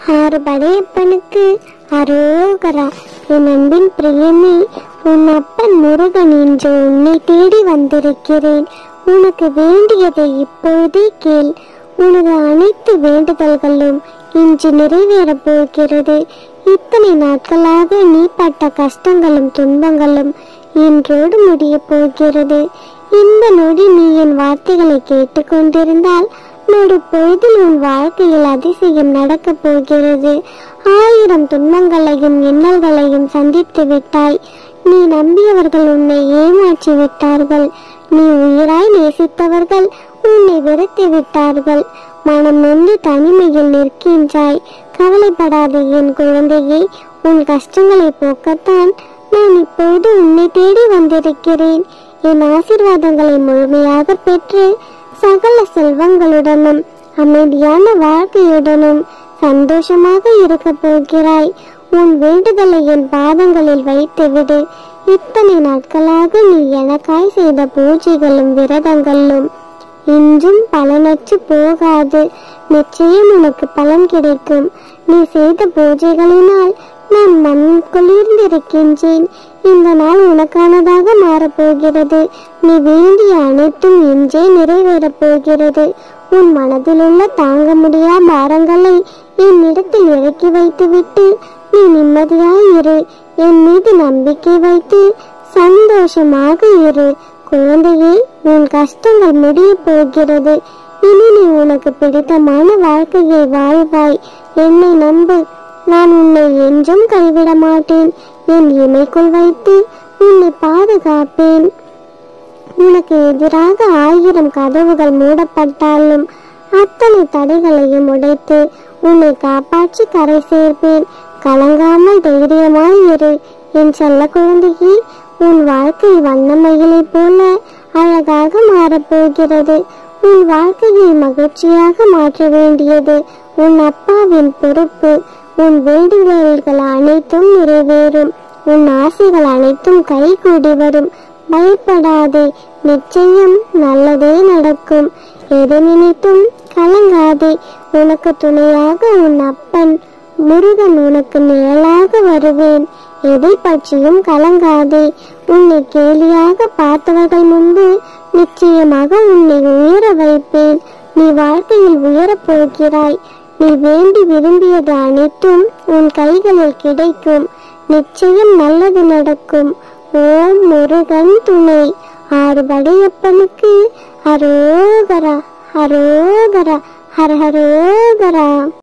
ஆறு படையப்பனுக்கு அரோகரா என் அன்பின் பிரியமே உன் அப்பன் முருகன் இன்று உன்னை தேடி வந்திருக்கிறேன் உனக்கு வேண்டியதை இப்பொழுதே கேள் உனது அனைத்து வேண்டுதல்களும் இன்று நிறைவேறப் போகிறது இத்தனை நாட்களாக நீ பட்ட கஷ்டங்களும் துன்பங்களும் இன்றோடு முடிய போகிறது இந்த நொடி நீ என் வார்த்தைகளை கேட்டுக்கொண்டிருந்தால் நொடி பொழுதில் உன் வாழ்க்கையில் அதிசயம் நடக்கப் போகிறது ஆயிரம் துன்பங்களையும் இன்னல்களையும் சந்தித்து விட்டாய் நீ நம்பியவர்கள் உன்னை ஏமாற்றி விட்டார்கள் நீ உயிராய் நேசித்தவர்கள் உன்னை வெறுத்து விட்டார்கள் மனம் நொந்து தனிமையில் நிற்கின்றாய் கவலைப்படாதே என் குழந்தையே உன் கஷ்டங்களை போக்கத்தான் நான் இப்பொழுது உன்னை தேடி வந்திருக்கிறேன் என் ஆசீர்வாதங்களை முழுமையாக பெற்று சகல செல்வங்களுடனும் அமைதியான வாழ்க்கையுடனும் சந்தோஷமாக இருக்க போகிறாய் உன் வேண்டுதலை என் பாதங்களில் வைத்துவிடு இத்தனை நாட்களாக நீ எனக்காய் செய்த பூஜைகளும் விரதங்களும் இன்றும் பலனற்று போகாது நிச்சயம் உனக்கு பலன் கிடைக்கும் நீ செய்த பூஜைகளினால் நான் மண் குளிர்ந்திருக்கின்றேன் இந்த நாள் உனக்கானதாக மாறப்போகிறது நீ வேண்டிய அனைத்தும் இன்றே நிறைவேறப் போகிறது உன் மனதிலுள்ள தாங்க முடியா பாரங்களை என்னிடத்தில் இறக்கி வைத்துவிட்டு நீ நிம்மதியாய் இரு என் மீது நம்பிக்கை வைத்து சந்தோஷமாக இரு குழந்தையே உன் கஷ்டங்கள் முடிய போகிறது இனி நீ உனக்கு பிடித்தமான வாழ்க்கையை வாழ்வாய் என்னை நம்பு நான் உன்னை என்றும் கைவிட மாட்டேன் என் இமைக்குள் வைத்து உன்னை பாதுகாப்பேன் உனக்கு எதிராக ஆயிரம் கதவுகள் மூடப்பட்டாலும் அத்தனை தடைகளையும் உடைத்து உன்னை காப்பாற்றி கரை சேர்ப்பேன் கலங்காமல் தைரியமாய் இரு என் செல்ல குழந்தையே உன் வாழ்க்கை வண்ணமயிலைப் போல அழகாக மாறப்போகிறது உன் வாழ்க்கையை மகிழ்ச்சியாக மாற்ற வேண்டியது உன் அப்பாவின் பொறுப்பு உன் வேண்டுதல்கள் அனைத்தும் நிறைவேறும் உன் ஆசைகள் அனைத்தும் கைகூடி வரும் பயப்படாதே நிச்சயம் நல்லதே நடக்கும் எது நினைத்தும் கலங்காதே உனக்கு துணையாக உன் அப்பன் முருகன் உனக்கு நிழலாக வருவேன் எதை பற்றியும் கலங்காதே உன்னை கேலியாக பார்த்தவர்கள் முன்பு நிச்சயமாக உன்னை உயர வைப்பேன் நீ வாழ்க்கையில் உயரப் போகிறாய் நீ வேண்டி விரும்பியது அனைத்தும் உன் கைகளில் கிடைக்கும் நிச்சயம் நல்லது நடக்கும் ஓம் முருகன் துணை ஆறு படையப்பனுக்கு அரோகரா அரோகரா ஹர ஹரோகரா